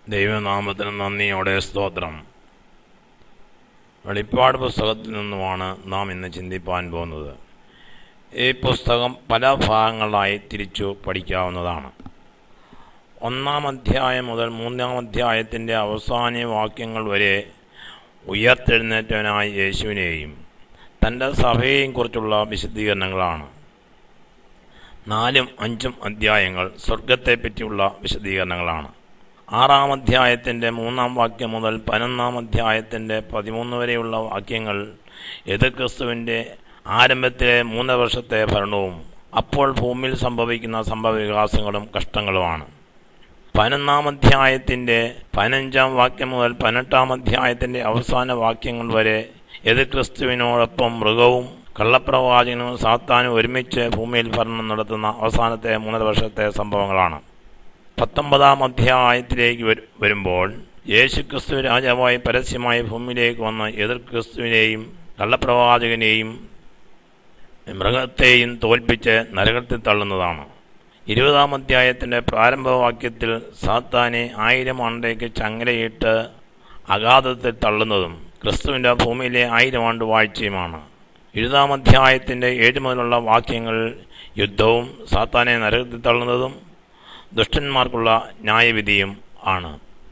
ദൈവനാമത്തിന് നന്ദിയോടെ സ്തോത്രം വെളിപ്പാട് പുസ്തകത്തിൽ നിന്നുമാണ് നാം ഇന്ന് ചിന്തിപ്പാൻ പോകുന്നത് ഈ പുസ്തകം പല ഭാഗങ്ങളായി തിരിച്ചു പഠിക്കാവുന്നതാണ് ഒന്നാം അധ്യായം മുതൽ മൂന്നാം അധ്യായത്തിൻ്റെ അവസാന വാക്യങ്ങൾ വരെ ഉയർത്തെഴുന്നേറ്റവനായ യേശുവിനെയും തൻ്റെ സഭയെയും കുറിച്ചുള്ള വിശദീകരണങ്ങളാണ് നാലും അഞ്ചും അധ്യായങ്ങൾ സ്വർഗത്തെ പറ്റിയുള്ള വിശദീകരണങ്ങളാണ് ആറാം അധ്യായത്തിൻ്റെ മൂന്നാം വാക്യം മുതൽ പതിനൊന്നാം അധ്യായത്തിൻ്റെ പതിമൂന്ന് വരെയുള്ള വാക്യങ്ങൾ എതിർക്രിസ്തുവിൻ്റെ ആരംഭത്തിലെ മൂന്ന് വർഷത്തെ ഭരണവും അപ്പോൾ ഭൂമിയിൽ സംഭവിക്കുന്ന സംഭവവികാസങ്ങളും കഷ്ടങ്ങളുമാണ് പതിനൊന്നാം അധ്യായത്തിൻ്റെ പതിനഞ്ചാം വാക്യം മുതൽ പതിനെട്ടാം അധ്യായത്തിൻ്റെ അവസാന വാക്യങ്ങൾ വരെ എതിർക്രിസ്തുവിനോടൊപ്പം മൃഗവും കള്ളപ്രവാചകനും സാത്താനും ഒരുമിച്ച് ഭൂമിയിൽ ഭരണം നടത്തുന്ന അവസാനത്തെ മൂന്നര വർഷത്തെ സംഭവങ്ങളാണ് പത്തൊമ്പതാം അധ്യായത്തിലേക്ക് വരുമ്പോൾ യേശു ക്രിസ്തു രാജാവായി പരസ്യമായി ഭൂമിയിലേക്ക് വന്ന് എതിർ ക്രിസ്തുവിനെയും കള്ളപ്രവാചകനെയും മൃഗത്തെയും തോൽപ്പിച്ച് നരകത്തിൽ തള്ളുന്നതാണ് ഇരുപതാം അധ്യായത്തിൻ്റെ പ്രാരംഭവാക്യത്തിൽ സാത്താനെ ആയിരം ആണ്ടേക്ക് ചങ്ങലയിട്ട് അഗാധത്തിൽ തള്ളുന്നതും ക്രിസ്തുവിൻ്റെ ഭൂമിയിലെ ആയിരം ആണ്ട് വാഴ്ചയുമാണ് എഴുതാം അധ്യായത്തിൻ്റെ ഏഴ് മുതലുള്ള വാക്യങ്ങൾ യുദ്ധവും സാത്താനെ നരകത്തിൽ തള്ളുന്നതും ദുഷ്ടന്മാർക്കുള്ള ന്യായവിധിയും ആണ്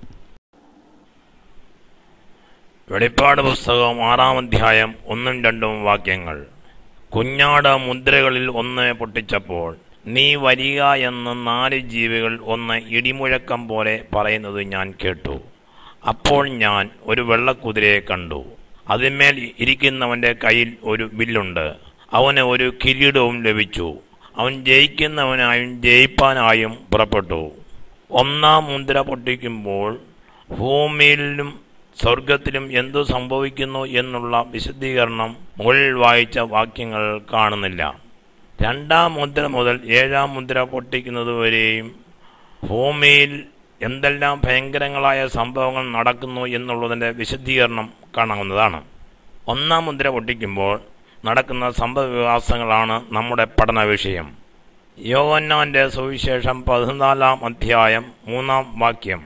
വെളിപ്പാട് പുസ്തകം ആറാം അധ്യായം ഒന്നും രണ്ടും വാക്യങ്ങൾ കുഞ്ഞാട് മുദ്രകളിൽ ഒന്ന് പൊട്ടിച്ചപ്പോൾ നീ വരിക എന്ന് നാല് ജീവികൾ ഒന്ന് ഇടിമുഴക്കം പോലെ പറയുന്നത് ഞാൻ കേട്ടു അപ്പോൾ ഞാൻ ഒരു വെള്ളക്കുതിരയെ കണ്ടു അതിന്മേൽ ഇരിക്കുന്നവന്റെ കയ്യിൽ ഒരു വില്ലുണ്ട് അവന് ഒരു കിരീടവും ലഭിച്ചു അവൻ ജയിക്കുന്നവനായും ജയിപ്പാനായും പുറപ്പെട്ടു ഒന്നാം മുദ്ര പൊട്ടിക്കുമ്പോൾ ഭൂമിയിലും സ്വർഗത്തിലും എന്തു സംഭവിക്കുന്നു എന്നുള്ള വിശദീകരണം മുകളിൽ വായിച്ച വാക്യങ്ങൾ കാണുന്നില്ല രണ്ടാം മുദ്ര മുതൽ ഏഴാം മുദ്ര പൊട്ടിക്കുന്നതുവരെയും ഭൂമിയിൽ എന്തെല്ലാം ഭയങ്കരങ്ങളായ സംഭവങ്ങൾ നടക്കുന്നു എന്നുള്ളതിൻ്റെ വിശദീകരണം കാണാവുന്നതാണ് ഒന്നാം മുദ്ര പൊട്ടിക്കുമ്പോൾ നടക്കുന്ന സംഭവവികാസങ്ങളാണ് നമ്മുടെ പഠന വിഷയം യോവന്നാന്റെ സുവിശേഷം പതിനാലാം അധ്യായം മൂന്നാം വാക്യം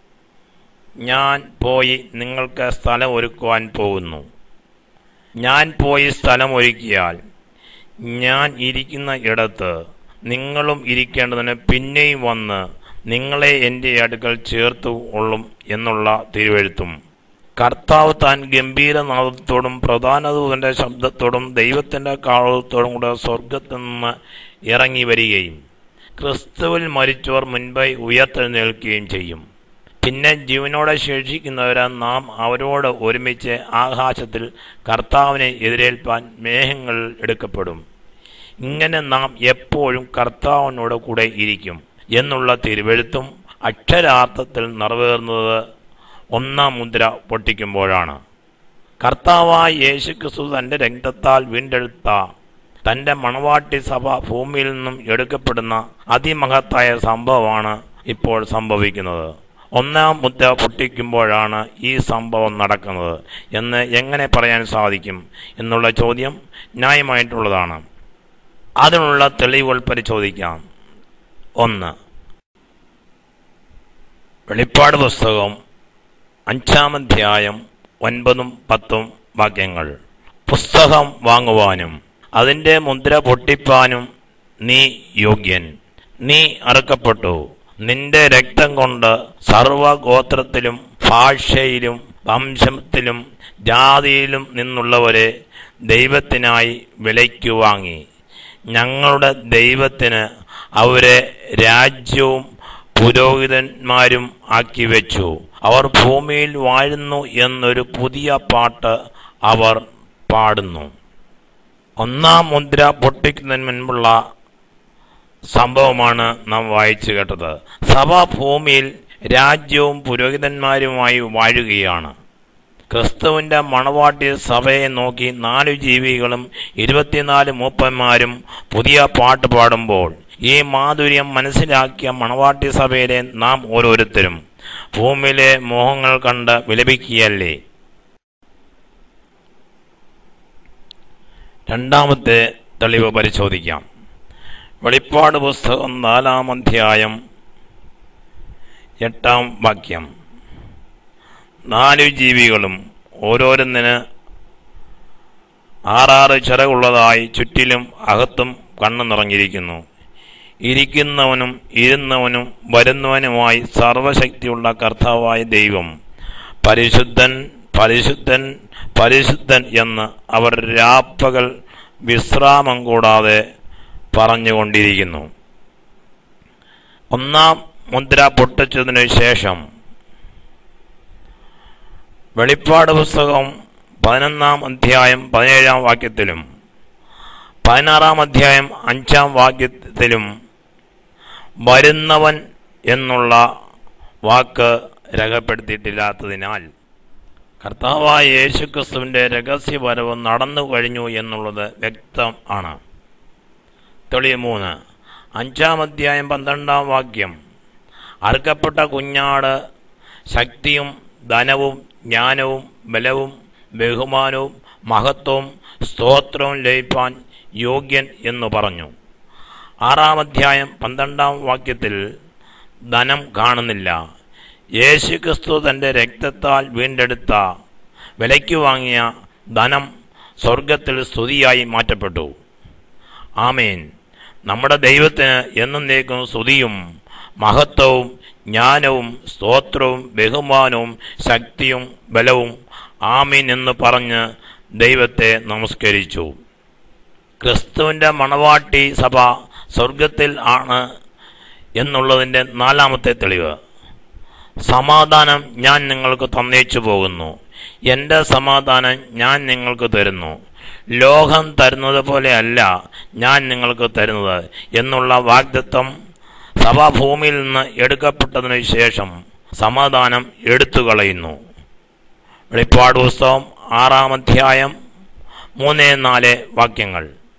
ഞാൻ പോയി നിങ്ങൾക്ക് സ്ഥലം ഒരുക്കുവാൻ പോകുന്നു ഞാൻ പോയി സ്ഥലം ഒരുക്കിയാൽ ഞാൻ ഇരിക്കുന്ന ഇടത്ത് നിങ്ങളും ഇരിക്കേണ്ടതിന് പിന്നെയും വന്ന് നിങ്ങളെ എൻ്റെ അടുക്കൽ ചേർത്തു കൊള്ളും എന്നുള്ള തിരുവെഴുത്തും കർത്താവ് താൻ ഗംഭീരനാദത്തോടും പ്രധാനദൂതന്റെ ശബ്ദത്തോടും ദൈവത്തിൻ്റെ കാളത്തോടും കൂടെ സ്വർഗത്തിൽ നിന്ന് ഇറങ്ങി വരികയും ക്രിസ്തുവിൽ മരിച്ചവർ മുൻപായി ഉയർത്തെഴുന്നേൽക്കുകയും ചെയ്യും പിന്നെ ജീവനോടെ ശേഷിക്കുന്നവരെ നാം അവരോട് ഒരുമിച്ച് ആകാശത്തിൽ കർത്താവിനെ എതിരേൽപ്പാൻ മേഘങ്ങൾ എടുക്കപ്പെടും ഇങ്ങനെ നാം എപ്പോഴും കർത്താവിനോട് കൂടെ ഇരിക്കും എന്നുള്ള തിരുവെഴുത്തും അക്ഷരാർത്ഥത്തിൽ നിറവേറുന്നത് ഒന്നാം മുദ്ര പൊട്ടിക്കുമ്പോഴാണ് കർത്താവായ യേശുക്രിസ്തു തൻ്റെ രക്തത്താൽ വീണ്ടെടുത്ത തൻ്റെ മണവാട്ടി സഭ ഭൂമിയിൽ നിന്നും എടുക്കപ്പെടുന്ന അതിമഹത്തായ സംഭവമാണ് ഇപ്പോൾ സംഭവിക്കുന്നത് ഒന്നാം മുദ്ര പൊട്ടിക്കുമ്പോഴാണ് ഈ സംഭവം നടക്കുന്നത് എന്ന് എങ്ങനെ പറയാൻ സാധിക്കും എന്നുള്ള ചോദ്യം ന്യായമായിട്ടുള്ളതാണ് അതിനുള്ള തെളിവുകൾ പരിശോധിക്കാം ഒന്ന് വെളിപ്പാട് പുസ്തകം അഞ്ചാം അധ്യായം ഒൻപതും പത്തും വാക്യങ്ങൾ പുസ്തകം വാങ്ങുവാനും അതിൻ്റെ മുദ്ര പൊട്ടിപ്പാനും നീ യോഗ്യൻ നീ അറുക്കപ്പെട്ടു നിന്റെ രക്തം കൊണ്ട് സർവഗോത്രത്തിലും ഭാഷയിലും വംശത്തിലും ജാതിയിലും നിന്നുള്ളവരെ ദൈവത്തിനായി വിലയ്ക്കു വാങ്ങി ഞങ്ങളുടെ ദൈവത്തിന് അവരെ രാജ്യവും പുരോഹിതന്മാരും ആക്കി വെച്ചു അവർ ഭൂമിയിൽ വാഴുന്നു എന്നൊരു പുതിയ പാട്ട് അവർ പാടുന്നു ഒന്നാം മുദ്ര പൊട്ടിക്കുന്നതിന് മുൻപുള്ള സംഭവമാണ് നാം വായിച്ചു കേട്ടത് സഭ ഭൂമിയിൽ രാജ്യവും പുരോഹിതന്മാരുമായി വാഴുകയാണ് ക്രിസ്തുവിൻ്റെ മണവാട്ടി സഭയെ നോക്കി നാലു ജീവികളും ഇരുപത്തിനാല് മൂപ്പന്മാരും പുതിയ പാട്ട് പാടുമ്പോൾ ഈ മാധുര്യം മനസ്സിലാക്കിയ മണവാട്ടി സഭയിലെ നാം ഓരോരുത്തരും ഭൂമിയിലെ മോഹങ്ങൾ കണ്ട് വിലപിക്കുകയല്ലേ രണ്ടാമത്തെ തെളിവ് പരിശോധിക്കാം വെളിപ്പാട് പുസ്തകം നാലാം അധ്യായം എട്ടാം വാക്യം നാലു ജീവികളും ഓരോരുന്നിന് ആറാറ് ചിറകുള്ളതായി ചുറ്റിലും അകത്തും കണ്ണു നിറഞ്ഞിരിക്കുന്നു ഇരിക്കുന്നവനും ഇരുന്നവനും വരുന്നവനുമായി സർവശക്തിയുള്ള കർത്താവായ ദൈവം പരിശുദ്ധൻ പരിശുദ്ധൻ പരിശുദ്ധൻ എന്ന് അവർ രാപ്പകൽ വിശ്രാമം കൂടാതെ പറഞ്ഞുകൊണ്ടിരിക്കുന്നു ഒന്നാം മുദ്ര പൊട്ടിച്ചതിനു ശേഷം വെളിപ്പാട് പുസ്തകം പതിനൊന്നാം അധ്യായം പതിനേഴാം വാക്യത്തിലും പതിനാറാം അധ്യായം അഞ്ചാം വാക്യത്തിലും വരുന്നവൻ എന്നുള്ള വാക്ക് രേഖപ്പെടുത്തിയിട്ടില്ലാത്തതിനാൽ കർത്താവായ യേശുക്രിസ്തുവിൻ്റെ രഹസ്യപരവ് നടന്നു കഴിഞ്ഞു എന്നുള്ളത് വ്യക്തം ആണ് തെളിവ് മൂന്ന് അഞ്ചാം അധ്യായം പന്ത്രണ്ടാം വാക്യം അറുക്കപ്പെട്ട കുഞ്ഞാട് ശക്തിയും ധനവും ജ്ഞാനവും ബലവും ബഹുമാനവും മഹത്വവും സ്തോത്രവും ലയിപ്പാൻ യോഗ്യൻ എന്ന് പറഞ്ഞു ആറാം അധ്യായം പന്ത്രണ്ടാം വാക്യത്തിൽ ധനം കാണുന്നില്ല യേശുക്രിസ്തു തൻ്റെ രക്തത്താൽ വീണ്ടെടുത്ത വിലയ്ക്ക് വാങ്ങിയ ധനം സ്വർഗത്തിൽ സ്തുതിയായി മാറ്റപ്പെട്ടു ആമേൻ നമ്മുടെ ദൈവത്തിന് എന്നേക്കും സ്തുതിയും മഹത്വവും ജ്ഞാനവും സ്തോത്രവും ബഹുമാനവും ശക്തിയും ബലവും ആമീൻ എന്ന് പറഞ്ഞ് ദൈവത്തെ നമസ്കരിച്ചു ക്രിസ്തുവിൻ്റെ മണവാട്ടി സഭ സ്വർഗത്തിൽ ആണ് എന്നുള്ളതിൻ്റെ നാലാമത്തെ തെളിവ് സമാധാനം ഞാൻ നിങ്ങൾക്ക് തന്നേച്ചു പോകുന്നു എൻ്റെ സമാധാനം ഞാൻ നിങ്ങൾക്ക് തരുന്നു ലോകം തരുന്നത് പോലെയല്ല ഞാൻ നിങ്ങൾക്ക് തരുന്നത് എന്നുള്ള വാഗ്ദത്വം സഭാഭൂമിയിൽ നിന്ന് എടുക്കപ്പെട്ടതിനു ശേഷം സമാധാനം എടുത്തു കളയുന്നു വെളിപ്പാട് പുസ്തകം ആറാം അധ്യായം മൂന്ന് നാല് വാക്യങ്ങൾ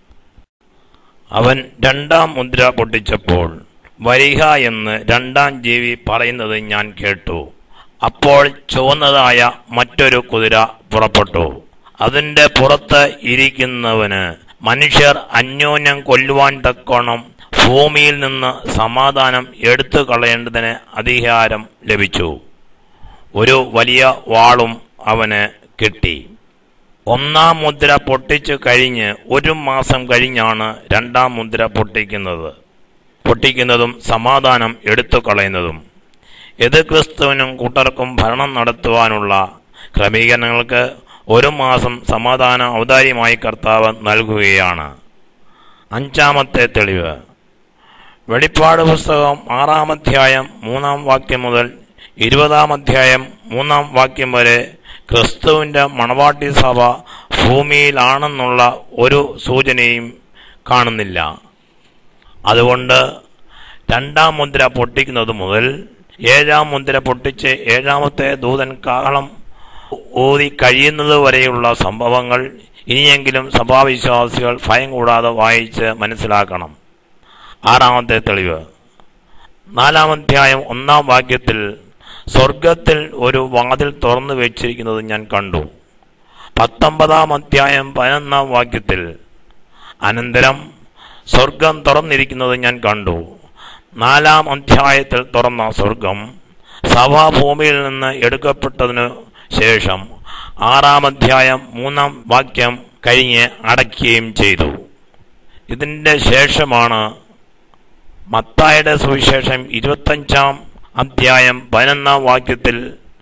അവൻ രണ്ടാം മുദ്ര പൊട്ടിച്ചപ്പോൾ വരിക എന്ന് രണ്ടാം ജീവി പറയുന്നത് ഞാൻ കേട്ടു അപ്പോൾ ചുവന്നതായ മറ്റൊരു കുതിര പുറപ്പെട്ടു അതിൻ്റെ പുറത്ത് ഇരിക്കുന്നവന് മനുഷ്യർ അന്യോന്യം കൊല്ലുവാൻ തക്കോണം ഭൂമിയിൽ നിന്ന് സമാധാനം എടുത്തു കളയേണ്ടതിന് അധികാരം ലഭിച്ചു ഒരു വലിയ വാളും അവന് കിട്ടി ഒന്നാം മുദ്ര പൊട്ടിച്ചു കഴിഞ്ഞ് ഒരു മാസം കഴിഞ്ഞാണ് രണ്ടാം മുദ്ര പൊട്ടിക്കുന്നത് പൊട്ടിക്കുന്നതും സമാധാനം എടുത്തു കളയുന്നതും എതിർ ക്രിസ്തുവിനും കൂട്ടർക്കും ഭരണം നടത്തുവാനുള്ള ക്രമീകരണങ്ങൾക്ക് ഒരു മാസം സമാധാന ഔദാര്യമായി കർത്താവ് നൽകുകയാണ് അഞ്ചാമത്തെ തെളിവ് വെളിപ്പാട് പുസ്തകം ആറാം അധ്യായം മൂന്നാം വാക്യം മുതൽ ഇരുപതാം അധ്യായം മൂന്നാം വാക്യം വരെ ക്രിസ്തുവിൻ്റെ മണവാട്ടി സഭ ഭൂമിയിലാണെന്നുള്ള ഒരു സൂചനയും കാണുന്നില്ല അതുകൊണ്ട് രണ്ടാം മുദ്ര പൊട്ടിക്കുന്നത് മുതൽ ഏഴാം മുദ്ര പൊട്ടിച്ച് ഏഴാമത്തെ ദൂതൻ കാഹളം ഊതി കഴിയുന്നത് വരെയുള്ള സംഭവങ്ങൾ ഇനിയെങ്കിലും സഭാവിശ്വാസികൾ ഭയം കൂടാതെ വായിച്ച് മനസ്സിലാക്കണം ആറാമത്തെ തെളിവ് നാലാം അധ്യായം ഒന്നാം വാക്യത്തിൽ സ്വർഗത്തിൽ ഒരു വാതിൽ തുറന്നു വെച്ചിരിക്കുന്നത് ഞാൻ കണ്ടു പത്തൊമ്പതാം അധ്യായം പതിനൊന്നാം വാക്യത്തിൽ അനന്തരം സ്വർഗം തുറന്നിരിക്കുന്നത് ഞാൻ കണ്ടു നാലാം അധ്യായത്തിൽ തുറന്ന സ്വർഗം സഭാഭൂമിയിൽ നിന്ന് എടുക്കപ്പെട്ടതിനു ശേഷം ആറാം അധ്യായം മൂന്നാം വാക്യം കഴിഞ്ഞ് അടയ്ക്കുകയും ചെയ്തു ഇതിൻ്റെ ശേഷമാണ് മത്തായുടെ സുവിശേഷം ഇരുപത്തഞ്ചാം അധ്യായം പതിനൊന്നാം വാക്യത്തിൽ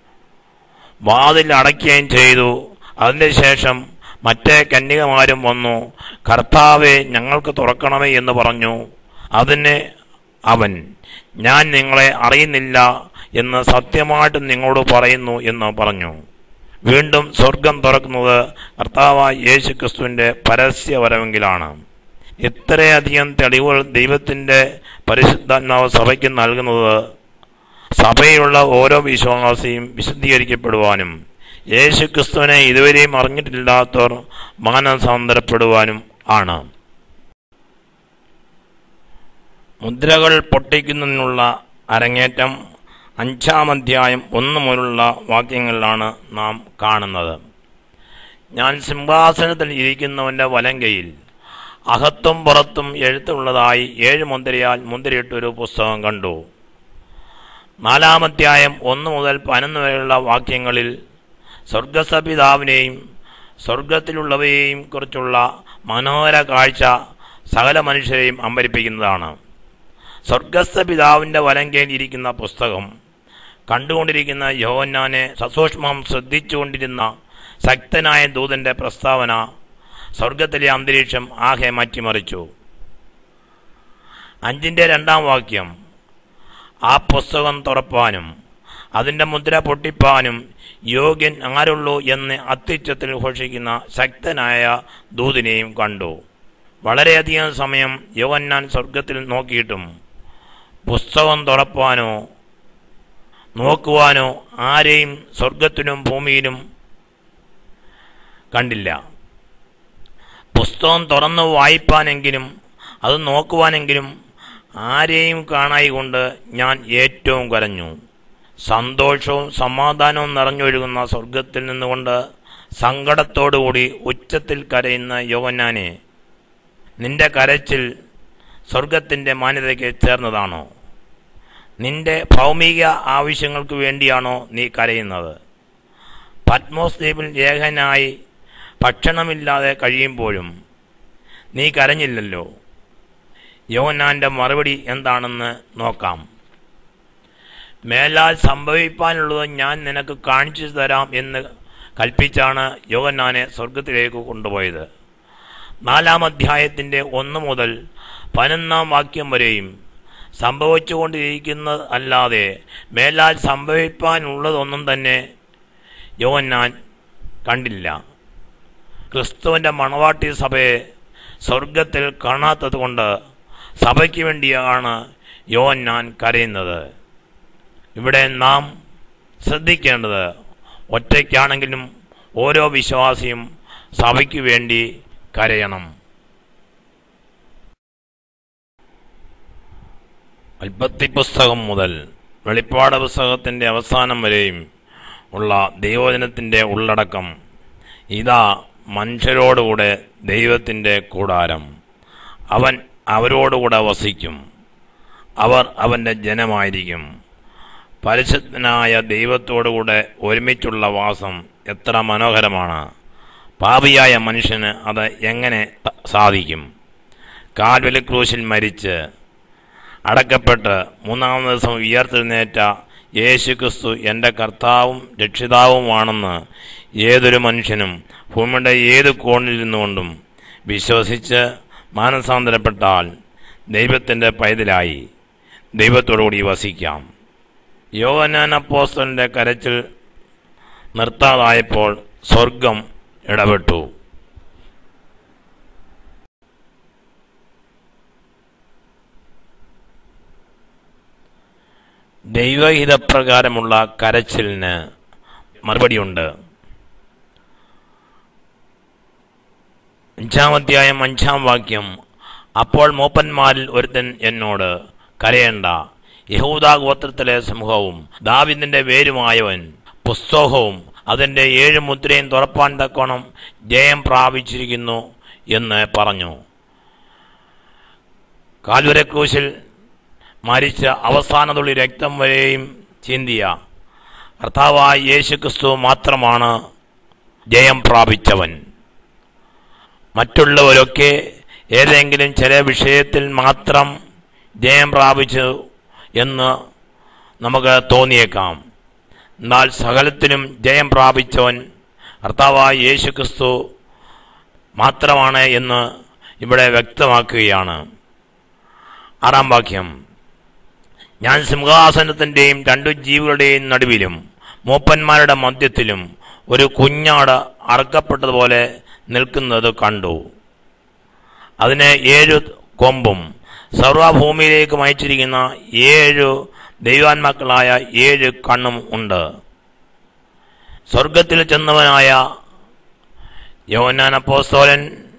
വാതിൽ അടയ്ക്കുകയും ചെയ്തു അതിൻ്റെ ശേഷം മറ്റേ കന്യകമാരും വന്നു കർത്താവെ ഞങ്ങൾക്ക് തുറക്കണമേ എന്ന് പറഞ്ഞു അതിന് അവൻ ഞാൻ നിങ്ങളെ അറിയുന്നില്ല എന്ന് സത്യമായിട്ട് നിങ്ങളോട് പറയുന്നു എന്ന് പറഞ്ഞു വീണ്ടും സ്വർഗം തുറക്കുന്നത് കർത്താവായ യേശു ക്രിസ്തുവിൻ്റെ പരസ്യവരമെങ്കിലാണ് ഇത്രയധികം തെളിവുകൾ ദൈവത്തിൻ്റെ പരിശുദ്ധാത്മാവ് സഭയ്ക്ക് നൽകുന്നത് സഭയിലുള്ള ഓരോ വിശ്വാസിയും വിശുദ്ധീകരിക്കപ്പെടുവാനും യേശു ക്രിസ്തുവിനെ ഇതുവരെയും അറിഞ്ഞിട്ടില്ലാത്തവർ മാനസാന്തരപ്പെടുവാനും ആണ് മുദ്രകൾ പൊട്ടിക്കുന്നതിനുള്ള അരങ്ങേറ്റം അഞ്ചാം അധ്യായം ഒന്ന് മുതലുള്ള വാക്യങ്ങളിലാണ് നാം കാണുന്നത് ഞാൻ സിംഹാസനത്തിൽ ഇരിക്കുന്നവൻ്റെ വലങ്കയിൽ അകത്തും പുറത്തും എഴുത്തുള്ളതായി ഏഴ് മുദ്രയാൽ മുദ്രയിട്ടൊരു പുസ്തകം കണ്ടു നാലാമധ്യായം ഒന്ന് മുതൽ പതിനൊന്ന് വരെയുള്ള വാക്യങ്ങളിൽ സ്വർഗസപിതാവിനെയും സ്വർഗത്തിലുള്ളവയെയും കുറിച്ചുള്ള മനോഹര കാഴ്ച സകല മനുഷ്യരെയും അമ്പരിപ്പിക്കുന്നതാണ് സ്വർഗസ്ഥ പിതാവിൻ്റെ വലങ്കേണ്ടിയിരിക്കുന്ന പുസ്തകം കണ്ടുകൊണ്ടിരിക്കുന്ന യോഹന്നാനെ സസൂക്ഷ്മം ശ്രദ്ധിച്ചുകൊണ്ടിരുന്ന ശക്തനായ ദൂതന്റെ പ്രസ്താവന സ്വർഗത്തിലെ അന്തരീക്ഷം ആകെ മാറ്റിമറിച്ചു അഞ്ചിൻ്റെ രണ്ടാം വാക്യം ആ പുസ്തകം തുറപ്പാനും അതിൻ്റെ മുദ്ര പൊട്ടിപ്പാനും യോഗ്യൻ ആരുള്ളൂ എന്ന് അത്യുച്ചത്തിൽ ഘോഷിക്കുന്ന ശക്തനായ ദൂതിനെയും കണ്ടു വളരെയധികം സമയം യോവന്നാൻ സ്വർഗത്തിൽ നോക്കിയിട്ടും പുസ്തകം തുറപ്പാനോ നോക്കുവാനോ ആരെയും സ്വർഗത്തിലും ഭൂമിയിലും കണ്ടില്ല പുസ്തകം തുറന്നു വായിപ്പാനെങ്കിലും അത് നോക്കുവാനെങ്കിലും ആരെയും കാണായി കൊണ്ട് ഞാൻ ഏറ്റവും കരഞ്ഞു സന്തോഷവും സമാധാനവും നിറഞ്ഞൊഴുകുന്ന സ്വർഗത്തിൽ നിന്നുകൊണ്ട് സങ്കടത്തോടുകൂടി ഉച്ചത്തിൽ കരയുന്ന യോവന്നാനെ നിന്റെ കരച്ചിൽ സ്വർഗത്തിൻ്റെ മാന്യതയ്ക്ക് ചേർന്നതാണോ നിന്റെ ഭൗമിക ആവശ്യങ്ങൾക്ക് വേണ്ടിയാണോ നീ കരയുന്നത് പത്മോസ് ദ്വീപിൽ ഏകനായി ഭക്ഷണമില്ലാതെ കഴിയുമ്പോഴും നീ കരഞ്ഞില്ലല്ലോ യോഹന്നാന്റെ മറുപടി എന്താണെന്ന് നോക്കാം മേലാൽ സംഭവിപ്പാനുള്ളത് ഞാൻ നിനക്ക് കാണിച്ചു തരാം എന്ന് കൽപ്പിച്ചാണ് യോഹന്നാനെ സ്വർഗത്തിലേക്ക് കൊണ്ടുപോയത് നാലാം അധ്യായത്തിൻ്റെ ഒന്ന് മുതൽ പതിനൊന്നാം വാക്യം വരെയും സംഭവിച്ചുകൊണ്ടിരിക്കുന്നത് അല്ലാതെ മേലാൽ സംഭവിപ്പാനുള്ളതൊന്നും തന്നെ യോഹന്നാൻ കണ്ടില്ല ക്രിസ്തുവിൻ്റെ മണവാട്ടി സഭയെ സ്വർഗത്തിൽ കാണാത്തതുകൊണ്ട് സഭയ്ക്ക് വേണ്ടിയാണ് യോഹന്നാൻ കരയുന്നത് ഇവിടെ നാം ശ്രദ്ധിക്കേണ്ടത് ഒറ്റയ്ക്കാണെങ്കിലും ഓരോ വിശ്വാസിയും സഭയ്ക്ക് വേണ്ടി കരയണം ഉൽപ്പത്തി പുസ്തകം മുതൽ വെളിപ്പാട് പുസ്തകത്തിൻ്റെ അവസാനം വരെയും ഉള്ള ദൈവജനത്തിൻ്റെ ഉള്ളടക്കം ഇതാ മനുഷ്യരോടുകൂടെ ദൈവത്തിൻ്റെ കൂടാരം അവൻ അവരോടുകൂടെ വസിക്കും അവർ അവൻ്റെ ജനമായിരിക്കും പരിശുദ്ധനായ ദൈവത്തോടുകൂടെ ഒരുമിച്ചുള്ള വാസം എത്ര മനോഹരമാണ് പാപിയായ മനുഷ്യന് അത് എങ്ങനെ സാധിക്കും കാൽവലി ക്രൂശിൽ മരിച്ച് അടക്കപ്പെട്ട് മൂന്നാം ദിവസം ഉയർത്തെഴുന്നേറ്റ യേശു ക്രിസ്തു എൻ്റെ കർത്താവും രക്ഷിതാവുമാണെന്ന് ഏതൊരു മനുഷ്യനും ഭൂമിയുടെ ഏത് കോണിൽ നിന്നുകൊണ്ടും വിശ്വസിച്ച് മാനസാന്തരപ്പെട്ടാൽ ദൈവത്തിൻ്റെ പൈതലായി ദൈവത്തോടുകൂടി വസിക്കാം യോവനാൻ അപ്പോസ്റ്റലിൻ്റെ കരച്ചിൽ നിർത്താതായപ്പോൾ സ്വർഗം ഇടപെട്ടു ദൈവഹിതപ്രകാരമുള്ള കരച്ചിലിന് മറുപടിയുണ്ട് അഞ്ചാം അധ്യായം അഞ്ചാം വാക്യം അപ്പോൾ മൂപ്പന്മാരിൽ ഒരുത്തൻ എന്നോട് കരയേണ്ട യഹൂദാ ഗോത്രത്തിലെ സമൂഹവും ദാവിദിന്റെ വേരുമായവൻ പുസ്തകവും അതിൻ്റെ ഏഴ് മുദ്രയും തുറപ്പാൻ തക്കോണം ജയം പ്രാപിച്ചിരിക്കുന്നു എന്ന് പറഞ്ഞു കാൽവരക്രൂശിൽ മരിച്ച അവസാന തുള്ളി രക്തം വരെയും ചിന്തിയ കർത്താവായ യേശു ക്രിസ്തു മാത്രമാണ് ജയം പ്രാപിച്ചവൻ മറ്റുള്ളവരൊക്കെ ഏതെങ്കിലും ചില വിഷയത്തിൽ മാത്രം ജയം പ്രാപിച്ചു എന്ന് നമുക്ക് തോന്നിയേക്കാം എന്നാൽ സകലത്തിനും ജയം പ്രാപിച്ചവൻ കർത്താവായ യേശു ക്രിസ്തു മാത്രമാണ് എന്ന് ഇവിടെ വ്യക്തമാക്കുകയാണ് ആറാം വാക്യം ഞാൻ സിംഹാസനത്തിൻ്റെയും രണ്ടു ജീവികളുടെയും നടുവിലും മൂപ്പന്മാരുടെ മധ്യത്തിലും ഒരു കുഞ്ഞാട് അറക്കപ്പെട്ടതുപോലെ നിൽക്കുന്നത് കണ്ടു അതിന് ഏഴു കൊമ്പും സർവഭൂമിയിലേക്ക് അയച്ചിരിക്കുന്ന ഏഴു ദൈവാത്മാക്കളായ ഏഴ് കണ്ണും ഉണ്ട് സ്വർഗത്തിൽ ചെന്നവനായ യോനാൻ അപ്പോസ്തോലൻ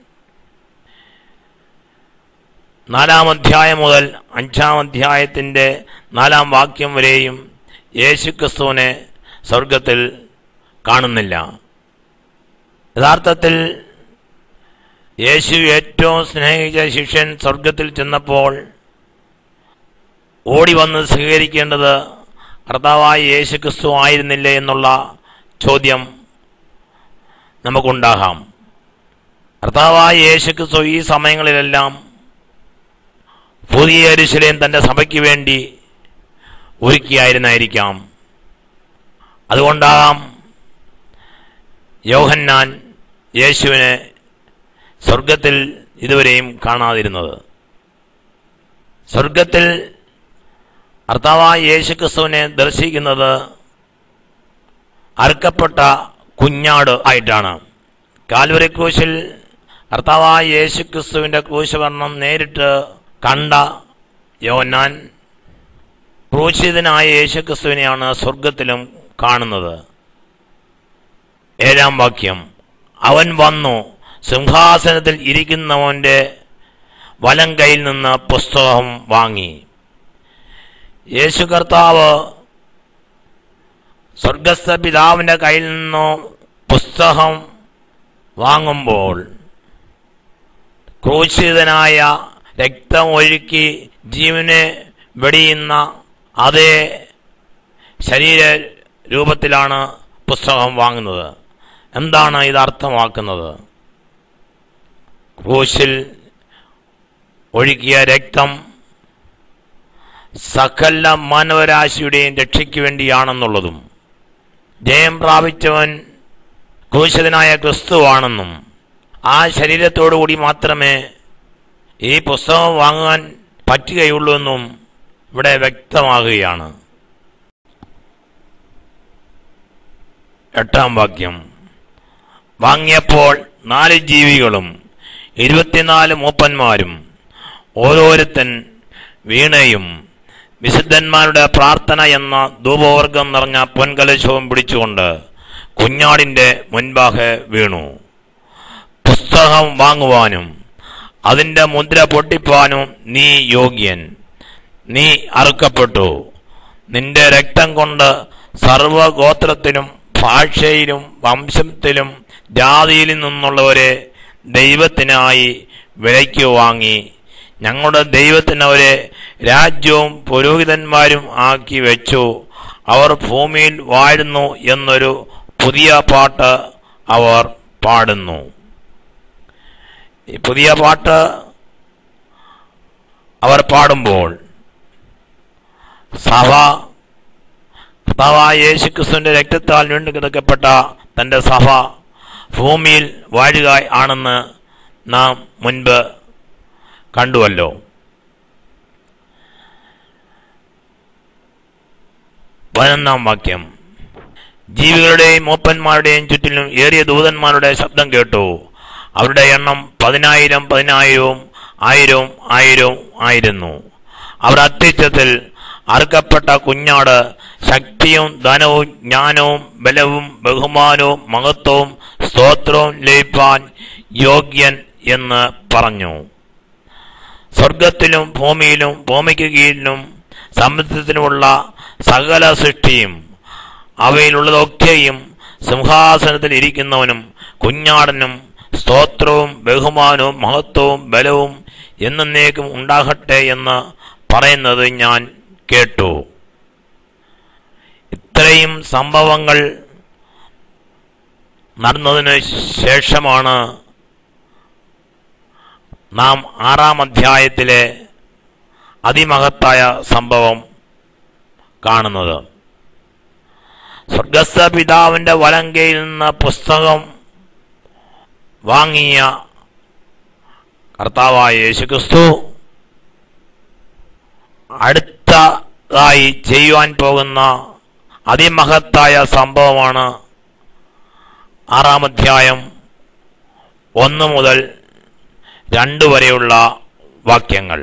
നാലാം അധ്യായം മുതൽ അഞ്ചാം അധ്യായത്തിൻ്റെ നാലാം വാക്യം വരെയും യേശുക്രിസ്തുവിനെ സ്വർഗത്തിൽ കാണുന്നില്ല യഥാർത്ഥത്തിൽ യേശു ഏറ്റവും സ്നേഹിച്ച ശിഷ്യൻ സ്വർഗത്തിൽ ചെന്നപ്പോൾ ഓടി വന്ന് സ്വീകരിക്കേണ്ടത് കർത്താവായ യേശു ക്രിസ്തു ആയിരുന്നില്ലേ എന്നുള്ള ചോദ്യം നമുക്കുണ്ടാകാം കർത്താവായ യേശു ക്രിസ്തു ഈ സമയങ്ങളിലെല്ലാം പുതിയ എരുശലേം തൻ്റെ സഭയ്ക്ക് വേണ്ടി ഒരുക്കിയായിരുന്നായിരിക്കാം അതുകൊണ്ടാകാം യോഹന്നാൻ യേശുവിനെ സ്വർഗത്തിൽ ഇതുവരെയും കാണാതിരുന്നത് സ്വർഗത്തിൽ കർത്താവായ യേശു ക്രിസ്തുവിനെ ദർശിക്കുന്നത് അറുക്കപ്പെട്ട കുഞ്ഞാട് ആയിട്ടാണ് കാൽവരി ക്രൂശിൽ കർത്താവായ യേശു ക്രിസ്തുവിൻ്റെ ക്രൂശ് വർണ്ണം നേരിട്ട് കണ്ട യോന്നാൻ ക്രൂശിതനായ യേശു ക്രിസ്തുവിനെയാണ് സ്വർഗത്തിലും കാണുന്നത് ഏഴാം വാക്യം അവൻ വന്നു സിംഹാസനത്തിൽ ഇരിക്കുന്നവന്റെ വലം കയ്യിൽ നിന്ന് പുസ്തകം വാങ്ങി യേശു കർത്താവ് സ്വർഗസ്ഥ പിതാവിൻ്റെ കയ്യിൽ നിന്നു പുസ്തകം വാങ്ങുമ്പോൾ ക്രൂശിതനായ രക്തം ഒഴുക്കി ജീവനെ വെടിയുന്ന അതേ ശരീര രൂപത്തിലാണ് പുസ്തകം വാങ്ങുന്നത് എന്താണ് ഇത് അർത്ഥമാക്കുന്നത് ക്രൂശിൽ ഒഴുകിയ രക്തം സകല മാനവരാശിയുടെയും രക്ഷയ്ക്ക് വേണ്ടിയാണെന്നുള്ളതും ജയം പ്രാപിച്ചവൻ ക്രൂശിതനായ ക്രിസ്തുവാണെന്നും ആ ശരീരത്തോടുകൂടി മാത്രമേ ഈ പുസ്തകം വാങ്ങാൻ പറ്റുകയുള്ളൂ എന്നും ഇവിടെ വ്യക്തമാകുകയാണ് എട്ടാം വാക്യം വാങ്ങിയപ്പോൾ നാല് ജീവികളും ഇരുപത്തിനാല് മൂപ്പന്മാരും ഓരോരുത്തൻ വീണയും വിശുദ്ധന്മാരുടെ പ്രാർത്ഥന എന്ന ധൂപവർഗം നിറഞ്ഞ പൊൻകലശവും പിടിച്ചുകൊണ്ട് കുഞ്ഞാടിന്റെ മുൻപാകെ വീണു പുസ്തകം വാങ്ങുവാനും അതിന്റെ മുദ്ര പൊട്ടിപ്പാനും നീ യോഗ്യൻ നീ അറുക്കപ്പെട്ടു നിന്റെ രക്തം കൊണ്ട് സർവഗോത്രത്തിലും ഭാഷയിലും വംശത്തിലും ജാതിയിൽ നിന്നുള്ളവരെ ദൈവത്തിനായി വിലയ്ക്ക് വാങ്ങി ഞങ്ങളുടെ ദൈവത്തിന് അവരെ രാജ്യവും പുരോഹിതന്മാരും ആക്കി വെച്ചു അവർ ഭൂമിയിൽ വാഴുന്നു എന്നൊരു പുതിയ പാട്ട് അവർ പാടുന്നു ഈ പുതിയ പാട്ട് അവർ പാടുമ്പോൾ സഭ കർത്താവായ യേശുക്രിസ്തുവിന്റെ രക്തത്താൽ വീണ്ടും കിടക്കപ്പെട്ട തന്റെ സഭ ഭൂമിയിൽ വാഴുക ആണെന്ന് നാം മുൻപ് കണ്ടുവല്ലോ പതിനൊന്നാം വാക്യം ജീവികളുടെയും മൂപ്പന്മാരുടെയും ചുറ്റിലും ഏറിയ ദൂതന്മാരുടെ ശബ്ദം കേട്ടു അവരുടെ എണ്ണം പതിനായിരം പതിനായിരവും ആയിരവും ആയിരവും ആയിരുന്നു അവർ അത്യുച്ചത്തിൽ അറുക്കപ്പെട്ട കുഞ്ഞാട് ശക്തിയും ധനവും ജ്ഞാനവും ബലവും ബഹുമാനവും മഹത്വവും സ്തോത്രവും ലഭിപ്പാൻ യോഗ്യൻ എന്ന് പറഞ്ഞു സ്വർഗത്തിലും ഭൂമിയിലും ഭൂമിക്ക് കീഴിലും സമുദ്രത്തിലുമുള്ള സകല സൃഷ്ടിയും അവയിലുള്ളതൊക്കെയും സിംഹാസനത്തിൽ ഇരിക്കുന്നവനും കുഞ്ഞാടനും സ്തോത്രവും ബഹുമാനവും മഹത്വവും ബലവും എന്നേക്കും ഉണ്ടാകട്ടെ എന്ന് പറയുന്നത് ഞാൻ കേട്ടു ഇത്രയും സംഭവങ്ങൾ നടന്നതിന് ശേഷമാണ് നാം ആറാം അധ്യായത്തിലെ അതിമഹത്തായ സംഭവം കാണുന്നത് സ്വർഗസ്ഥ പിതാവിന്റെ വലങ്കയിൽ നിന്ന് പുസ്തകം വാങ്ങിയ കർത്താവായ യേശുക്രിസ്തു അടുത്തതായി ചെയ്യുവാൻ പോകുന്ന അതിമഹത്തായ സംഭവമാണ് ആറാം അധ്യായം ഒന്ന് മുതൽ രണ്ട് വരെയുള്ള വാക്യങ്ങൾ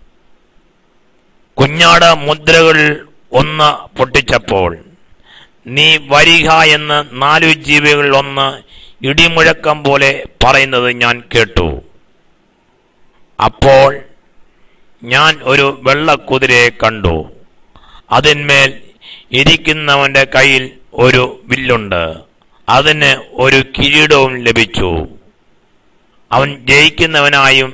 കുഞ്ഞാട് മുദ്രകൾ ഒന്ന് പൊട്ടിച്ചപ്പോൾ നീ വരിക എന്ന് നാലു ജീവികളിൽ ഒന്ന് ഇടിമുഴക്കം പോലെ പറയുന്നത് ഞാൻ കേട്ടു അപ്പോൾ ഞാൻ ഒരു വെള്ളക്കുതിരയെ കണ്ടു അതിന്മേൽ ഇരിക്കുന്നവന്റെ കയ്യിൽ ഒരു വില്ലുണ്ട് അതിന് ഒരു കിരീടവും ലഭിച്ചു അവൻ ജയിക്കുന്നവനായും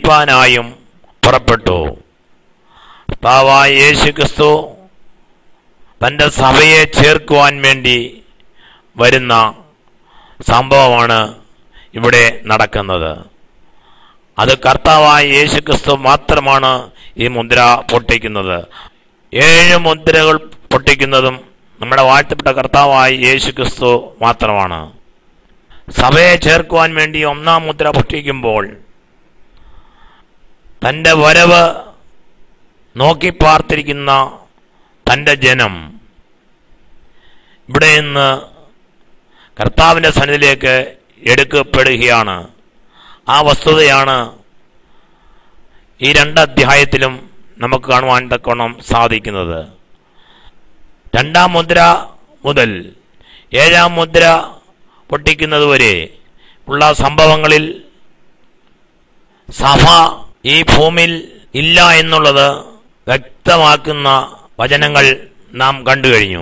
ജയിപ്പാനായും പുറപ്പെട്ടു കർത്താവായ യേശു ക്രിസ്തു തൻ്റെ സഭയെ ചേർക്കുവാൻ വേണ്ടി വരുന്ന സംഭവമാണ് ഇവിടെ നടക്കുന്നത് അത് കർത്താവായ യേശു ക്രിസ്തു മാത്രമാണ് ഈ മുദ്ര പൊട്ടിക്കുന്നത് ഏഴ് മുദ്രകൾ പൊട്ടിക്കുന്നതും നമ്മുടെ വാഴ്ത്തപ്പെട്ട കർത്താവായ യേശു ക്രിസ്തു മാത്രമാണ് സഭയെ ചേർക്കുവാൻ വേണ്ടി ഒന്നാം മുദ്ര പൊട്ടിക്കുമ്പോൾ തൻ്റെ വരവ് നോക്കി പാർത്തിരിക്കുന്ന തൻ്റെ ജനം ഇവിടെ നിന്ന് കർത്താവിൻ്റെ സന്നിധിയിലേക്ക് എടുക്കപ്പെടുകയാണ് ആ വസ്തുതയാണ് ഈ രണ്ട് അധ്യായത്തിലും നമുക്ക് കാണുവാൻ തക്കോണം സാധിക്കുന്നത് രണ്ടാം മുദ്ര മുതൽ ഏഴാം മുദ്ര പൊട്ടിക്കുന്നതുവരെ ഉള്ള സംഭവങ്ങളിൽ സഭ ഈ ഭൂമിയിൽ ഇല്ല എന്നുള്ളത് വ്യക്തമാക്കുന്ന വചനങ്ങൾ നാം കണ്ടു കഴിഞ്ഞു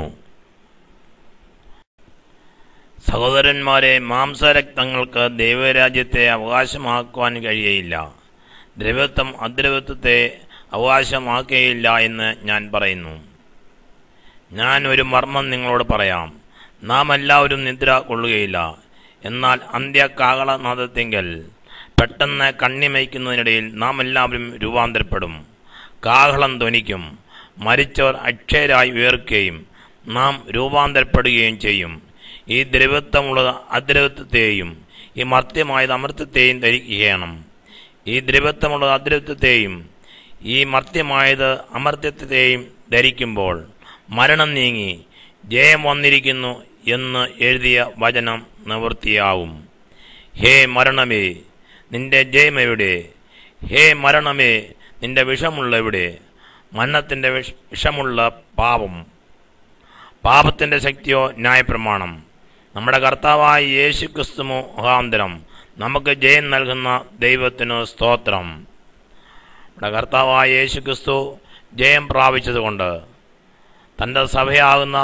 സഹോദരന്മാരെ മാംസരക്തങ്ങൾക്ക് ദൈവരാജ്യത്തെ അവകാശമാക്കുവാൻ കഴിയയില്ല ദ്രവത്വം അദ്രവത്വത്തെ അവകാശമാക്കുകയില്ല എന്ന് ഞാൻ പറയുന്നു ഞാൻ ഒരു മർമ്മം നിങ്ങളോട് പറയാം നാം എല്ലാവരും നിദ്ര കൊള്ളുകയില്ല എന്നാൽ അന്ത്യകാകളനാദത്തെങ്കിൽ പെട്ടെന്ന് കണ്ണിമയ്ക്കുന്നതിനിടയിൽ നാം എല്ലാവരും രൂപാന്തരപ്പെടും കാഹളം ധ്വനിക്കും മരിച്ചവർ അക്ഷയരായി ഉയർക്കുകയും നാം രൂപാന്തരപ്പെടുകയും ചെയ്യും ഈ ദ്രവത്വമുള്ള അദ്രവത്വത്തെയും ഈ മർത്യമായത് അമൃതത്തെയും ധരിക്കുകയാണ് ഈ ദ്രവത്വമുള്ള അദ്രവത്വത്തെയും ഈ മർത്യമായത് അമർത്യത്വത്തെയും ധരിക്കുമ്പോൾ മരണം നീങ്ങി ജയം വന്നിരിക്കുന്നു എന്ന് എഴുതിയ വചനം നിവൃത്തിയാവും ഹേ മരണമേ നിന്റെ ജയം എവിടെ ഹേ മരണമേ നിന്റെ വിഷമുള്ള എവിടെ മരണത്തിൻ്റെ വിഷ വിഷമുള്ള പാപം പാപത്തിൻ്റെ ശക്തിയോ ന്യായപ്രമാണം നമ്മുടെ കർത്താവായ യേശു ക്രിസ്തു മുഖാന്തരം നമുക്ക് ജയം നൽകുന്ന ദൈവത്തിന് സ്തോത്രം നമ്മുടെ കർത്താവായ യേശു ക്രിസ്തു ജയം പ്രാപിച്ചതുകൊണ്ട് തൻ്റെ സഭയാകുന്ന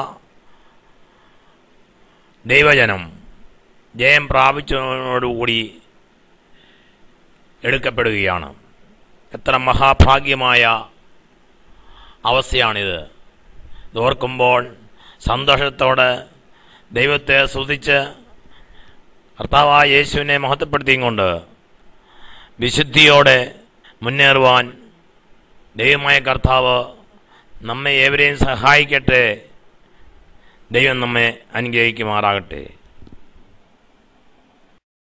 ദൈവജനം ജയം പ്രാപിച്ചതോടുകൂടി എടുക്കപ്പെടുകയാണ് എത്ര മഹാഭാഗ്യമായ അവസ്ഥയാണിത് ഇത് ഓർക്കുമ്പോൾ സന്തോഷത്തോടെ ദൈവത്തെ സ്തുതിച്ച് കർത്താവായ യേശുവിനെ മഹത്വപ്പെടുത്തിയും കൊണ്ട് വിശുദ്ധിയോടെ മുന്നേറുവാൻ ദൈവമായ കർത്താവ് നമ്മെ ഏവരെയും സഹായിക്കട്ടെ ദൈവം നമ്മെ അനുഗ്രഹിക്കുമാറാകട്ടെ